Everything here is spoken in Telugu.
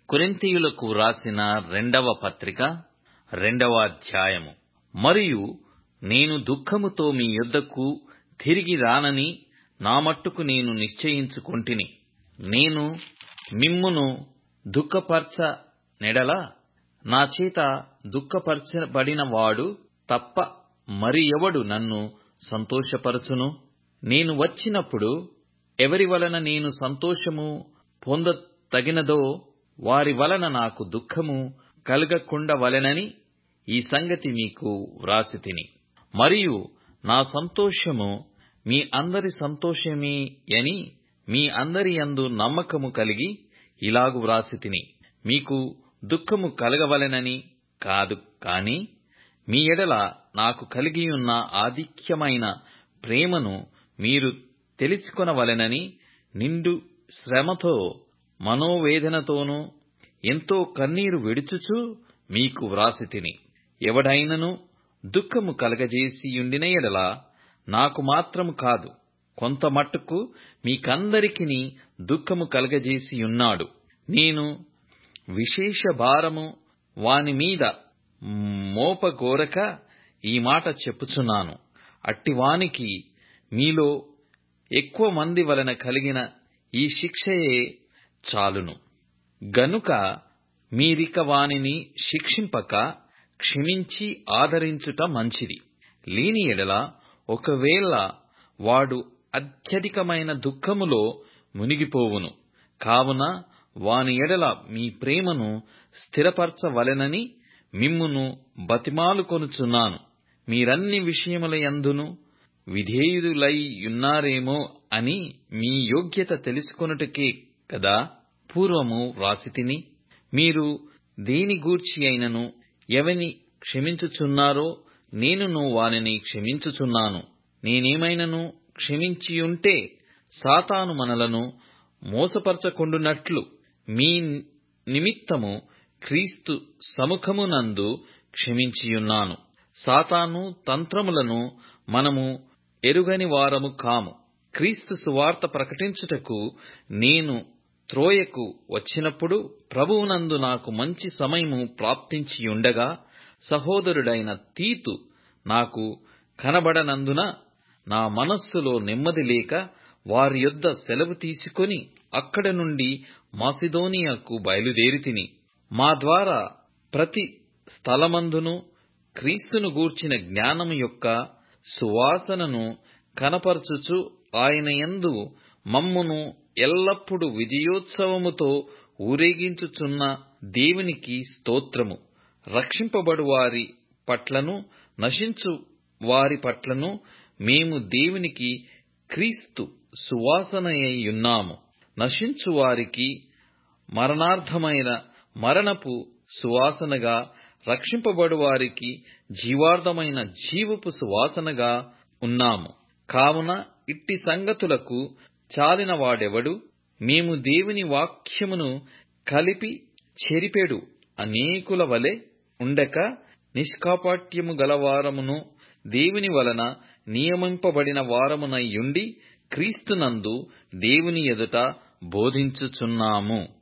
కొరింథీయులకు వ్రాసిన రెండవ పత్రిక రెండవ అధ్యాయము మరియు నేను దుఃఖముతో మీ యొద్దకు తిరిగి రానని నా మట్టుకు నేను నిశ్చయించుకొంటిని నేను మిమ్మును దుఃఖపరచ నెడల నా చేత దుఃఖపరచబడిన వాడు తప్ప మరి ఎవడు నన్ను సంతోషపరచును నేను వచ్చినప్పుడు ఎవరి వలన నేను సంతోషము పొందతగినదో వారి వలన నాకు దుఃఖము కలగకుండవలెనని ఈ సంగతి మీకు వ్రాసితిని మరియు నా సంతోషము మీ అందరి సంతోషమేయని మీ అందరి యందు నమ్మకము కలిగి ఇలాగు వ్రాసితిని మీకు దుఃఖము కలగవలెనని కాదు కాని మీ ఎడల నాకు కలిగియున్న ఆధిక్యమైన ప్రేమను మీరు తెలిసికొనవలెనని నిండు శ్రమతో మనోవేదనతోనూ ఎంతో కన్నీరు విడుచుచు మీకు వ్రాసితిని ఎవడైనను దుఃఖము కలగజేసియుండిన ఎడల నాకు మాత్రము కాదు కొంత మట్టుకు మీకందరికిని దుఃఖము కలగజేసియున్నాడు నేను విశేష భారము వాని మీద మోపగోరక ఈ మాట చెప్పుచున్నాను అట్టివానికి మీలో ఎక్కువ మంది వలన కలిగిన ఈ శిక్షయే చాలును గనుక మీరిక వానిని శిక్షింపక క్షమించి ఆదరించుట మంచిది లేని ఎడల ఒకవేళ వాడు అత్యధికమైన దుఃఖములో మునిగిపోవును కావున వాని ఎడల మీ ప్రేమను స్థిరపరచవలెనని మిమ్మును బతిమాలుకొనుచున్నాను మీరన్ని విషయములయందును విధేయులైయున్నారేమో అని మీ యోగ్యత తెలుసుకొనుటకే కదా పూర్వము వ్రాసితిని మీరు దేని గూర్చి అయినను ఎవని క్షమించుచున్నారో నేనును వానిని క్షమించుచున్నాను నేనేమైనను క్షమించియుంటే సాతాను మనలను మోసపరచకుండునట్లు మీ నిమిత్తము క్రీస్తు సముఖమునందు క్షమించియున్నాను సాతాను తంత్రములను మనము ఎరుగని వారము కాము క్రీస్తు సువార్త ప్రకటించుటకు నేను త్రోయకు వచ్చినప్పుడు ప్రభువునందు నాకు మంచి సమయము ప్రాప్తించియుండగా సహోదరుడైన తీతు నాకు కనబడనందున నా మనస్సులో నెమ్మది లేక వారి యొద్ద సెలవు తీసుకొని అక్కడ నుండి మాసిదోనియాకు బయలుదేరితిని మా ద్వారా ప్రతి స్థలమందును క్రీస్తును గూర్చిన జ్ఞానము యొక్క సువాసనను కనపరచుచు ఆయన యందు మమ్మును ఎల్లప్పుడు విజయోత్సవముతో ఊరేగించుచున్న దేవునికి స్తోత్రము రక్షింపబడు వారి పట్లను నశించు వారి పట్లను మేము దేవునికి క్రీస్తు సువాసనయ్యున్నాము నశించు వారికి మరణార్థమైన మరణపు సువాసనగా రక్షింపబడు వారికి జీవార్థమైన జీవపు సువాసనగా ఉన్నాము కావున ఇట్టి సంగతులకు చాలిన వాడెవడు మేము దేవుని వాక్యమును కలిపి చెరిపెడు అనేకుల వలె ఉండక నిష్కాపట్యము గలవారమును దేవుని వలన నియమింపబడిన వారమునయ్యుండి క్రీస్తునందు దేవుని ఎదుట బోధించుచున్నాము